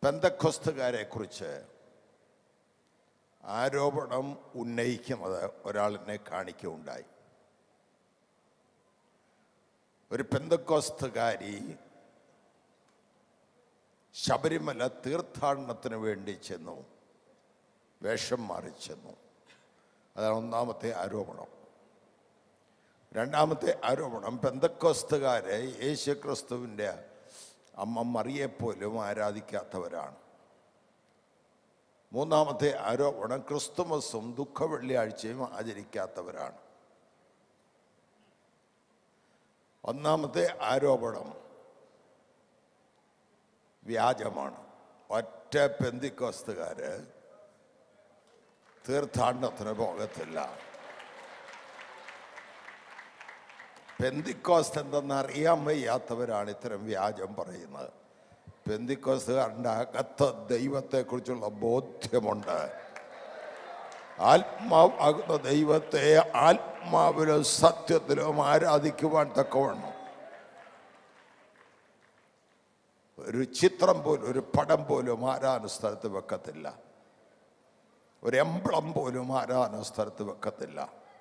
പെന്തക്കൊസ്തുകാരെ കുറിച്ച് ആരോപണം ഉന്നയിക്കുന്നത് ഒരാളിനെ കാണിക്കുകയുണ്ടായി ഒരു പെന്തക്കോസ്തുകാരി ശബരിമല തീർത്ഥാടനത്തിന് വേണ്ടി ചെന്നു വേഷം മാറി ചെന്നു അതാണ് ഒന്നാമത്തെ ആരോപണം രണ്ടാമത്തെ ആരോപണം പെന്തക്കോസ്തുകാരെ യേശു ക്രിസ്തുവിൻ്റെ അമ്മ മറിയെപ്പോലും ആരാധിക്കാത്തവരാണ് മൂന്നാമത്തെ ആരോപണം ക്രിസ്തുമസും ദുഃഖ വെള്ളിയാഴ്ചയും ആചരിക്കാത്തവരാണ് ഒന്നാമത്തെ ആരോപണം വ്യാജമാണ് ഒറ്റ പെന്തിക്കോസ്തുകാര് തീർത്ഥാടനത്തിന് പോകത്തില്ല പെന്തിക്കോസ്ത് എന്തെന്ന് അറിയാൻ വയ്യാത്തവരാണ് ഇത്തരം വ്യാജം പറയുന്നത് പെന്തിക്കോസ്തുകാരൻ്റെ അകത്ത് ദൈവത്തെക്കുറിച്ചുള്ള ബോധ്യമുണ്ട് ആത്മാവാകുന്ന ദൈവത്തെ ആത്മാവിലും സത്യത്തിലും ആരാധിക്കുവാൻ തക്കവണ്ണം ഒരു ചിത്രം പോലും ഒരു പടം പോലും ആരാധന സ്ഥലത്ത് വെക്കത്തില്ല ഒരു എംബ്ലം പോലും ആരാധന സ്ഥലത്ത് വെക്കത്തില്ല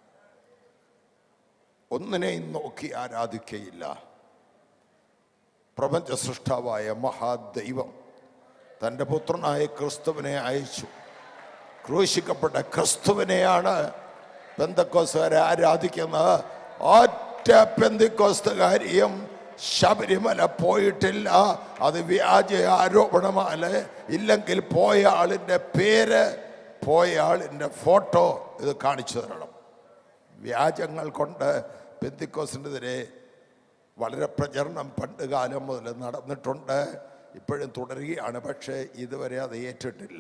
ഒന്നിനെയും നോക്കി ആരാധിക്കയില്ല പ്രപഞ്ച സൃഷ്ടാവായ മഹാദൈവം തൻ്റെ പുത്രനായ ക്രിസ്തുവിനെ അയച്ചു ക്രൂശിക്കപ്പെട്ട ക്രിസ്തുവിനെയാണ് പെന്തക്കോസുകാരെ ആരാധിക്കുന്നത് ഒറ്റ പെന്തിക്കോസ്തുകാരിയും ശബരിമല പോയിട്ടില്ല അത് വ്യാജ ആരോപണമാണ് ഇല്ലെങ്കിൽ പോയ ആളിൻ്റെ പേര് പോയ ആളിൻ്റെ ഫോട്ടോ ഇത് കാണിച്ചു തരണം വ്യാജങ്ങൾ കൊണ്ട് പെന്തിക്കോസിനെതിരെ വളരെ പ്രചരണം പണ്ട് കാലം മുതൽ നടന്നിട്ടുണ്ട് ഇപ്പോഴും തുടരുകയാണ് പക്ഷേ ഇതുവരെ അത് ഏറ്റിട്ടില്ല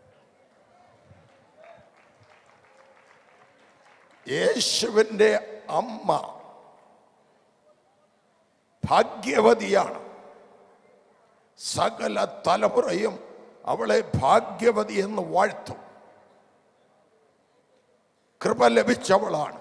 യേശുവിൻ്റെ അമ്മ ഭാഗ്യവതിയാണ് സകല തലമുറയും അവളെ ഭാഗ്യവതി എന്ന് വാഴ്ത്തും കൃപ ലഭിച്ചവളാണ്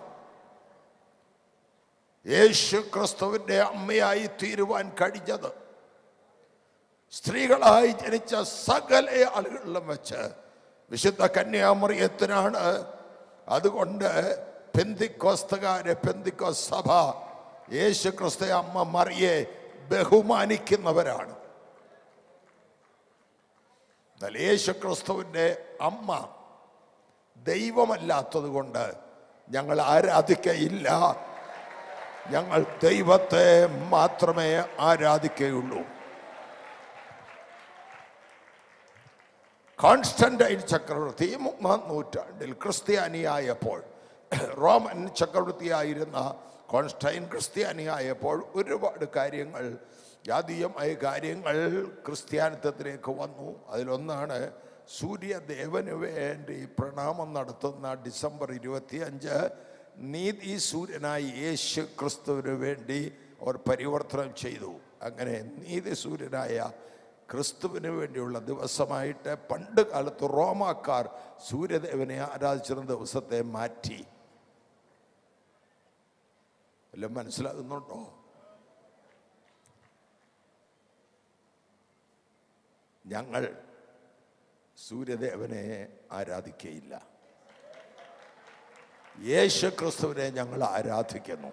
യേശു ക്രിസ്തുവിൻ്റെ അമ്മയായി തീരുവാൻ കഴിഞ്ഞത് സ്ത്രീകളായി ജനിച്ച സകല ആളുകളിലും വെച്ച് വിശുദ്ധ കന്യാമറിയത്തിനാണ് അതുകൊണ്ട് പെന്തിക്കോസ്തുകാരെ പെന്തിക്കോസ് സഭ യേശു ക്രിസ്തു അമ്മ മറിയെ ബഹുമാനിക്കുന്നവരാണ് എന്നാൽ യേശു ക്രിസ്തുവിൻ്റെ അമ്മ ദൈവമല്ലാത്തത് കൊണ്ട് ഞങ്ങൾ ആരാധിക്കയില്ല ഞങ്ങൾ ദൈവത്തെ മാത്രമേ ആരാധിക്കുകയുള്ളൂ കോൺസ്റ്റന്റൈൻ ചക്രവർത്തി മൂന്നാം നൂറ്റാണ്ടിൽ ക്രിസ്ത്യാനിയായപ്പോൾ റോമൻ ചക്രവർത്തിയായിരുന്ന കോൺസ്റ്റൈൻ ക്രിസ്ത്യാനിയായപ്പോൾ ഒരുപാട് കാര്യങ്ങൾ ജാതീയമായ കാര്യങ്ങൾ ക്രിസ്ത്യാനിത്വത്തിലേക്ക് വന്നു അതിലൊന്നാണ് സൂര്യദേവന് വേണ്ടി പ്രണാമം നടത്തുന്ന ഡിസംബർ ഇരുപത്തിയഞ്ച് നീതി സൂര്യനായി യേശു ക്രിസ്തുവിന് വേണ്ടി അവർ പരിവർത്തനം ചെയ്തു അങ്ങനെ നീതി സൂര്യനായ ക്രിസ്തുവിന് വേണ്ടിയുള്ള ദിവസമായിട്ട് പണ്ട് കാലത്ത് റോമാക്കാർ സൂര്യദേവനെ ആരാധിച്ചിരുന്ന ദിവസത്തെ മാറ്റി വല്ലതും മനസ്സിലാകുന്നുണ്ടോ ഞങ്ങൾ സൂര്യദേവനെ ആരാധിക്കയില്ല യേശു ക്രിസ്തുവിനെ ഞങ്ങൾ ആരാധിക്കുന്നു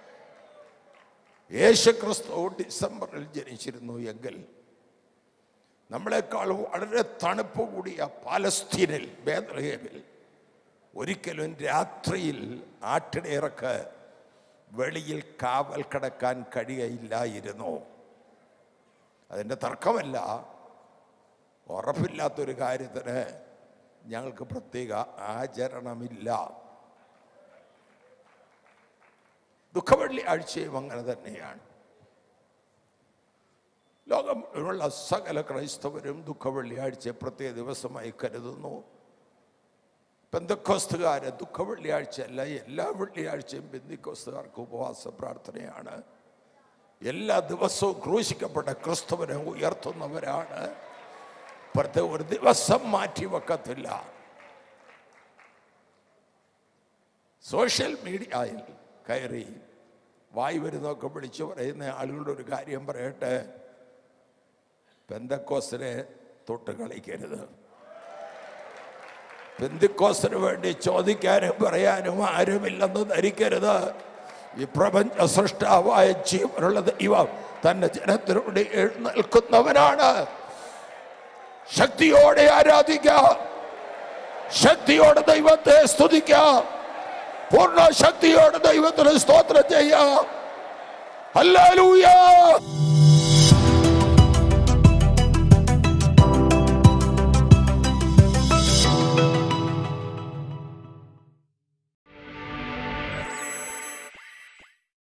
യേശു ക്രിസ്തു ഡിസംബറിൽ ജനിച്ചിരുന്നു എങ്കിൽ നമ്മളെക്കാൾ വളരെ തണുപ്പ് കൂടിയ പാലസ്തീനിൽ ബേദ്രഹേമിൽ ഒരിക്കലും രാത്രിയിൽ ആട്ടിടയിറക്ക് വെളിയിൽ കാവൽ കിടക്കാൻ കഴിയയില്ലായിരുന്നു അതിൻ്റെ തർക്കമല്ല ഉറപ്പില്ലാത്തൊരു കാര്യത്തിന് ഞങ്ങൾക്ക് പ്രത്യേക ആചരണമില്ല ദുഃഖവെള്ളി ആഴ്ചയും അങ്ങനെ തന്നെയാണ് ലോകം ഉള്ള സകല ക്രൈസ്തവരും ദുഃഖവെള്ളിയാഴ്ച പ്രത്യേക ദിവസമായി കരുതുന്നു പെന്തക്കോസ്തുകാര് ദുഃഖവെള്ളിയാഴ്ചയല്ല എല്ലാ വെള്ളിയാഴ്ചയും ബന്ധിക്കോസ്തുകാർക്ക് ഉപവാസ പ്രാർത്ഥനയാണ് എല്ലാ ദിവസവും ക്രൂശിക്കപ്പെട്ട ക്രിസ്തുവിനെ ഉയർത്തുന്നവരാണ് പ്രത്യേക ഒരു ദിവസം മാറ്റി വെക്കത്തില്ല സോഷ്യൽ മീഡിയയിൽ കയറി വായി വരുന്നതൊക്കെ വിളിച്ചു പറയുന്ന ആളുകളുടെ ഒരു കാര്യം പറയട്ടെ പെന്തക്കോസിനെ തൊട്ട് കളിക്കരുത് പെന്തിക്കോസിന് വേണ്ടി ചോദിക്കാനും പറയാനും ആരുമില്ലെന്ന് ധരിക്കരുത് ഈ പ്രപഞ്ച സൃഷ്ടാവായ ജീവനുള്ള ദൈവം തന്റെ ജനത്തിനോട് എഴുന്നേൽക്കുന്നവനാണ് ശക്തിയോടെ ആരാധിക്കാം ശക്തിയോടെ ദൈവത്തെ സ്തുതിക്കാം പൂർണ്ണ ശക്തിയോടെ ദൈവത്തിന് സ്തോത്രം ചെയ്യാം ഹല്ലേലൂയ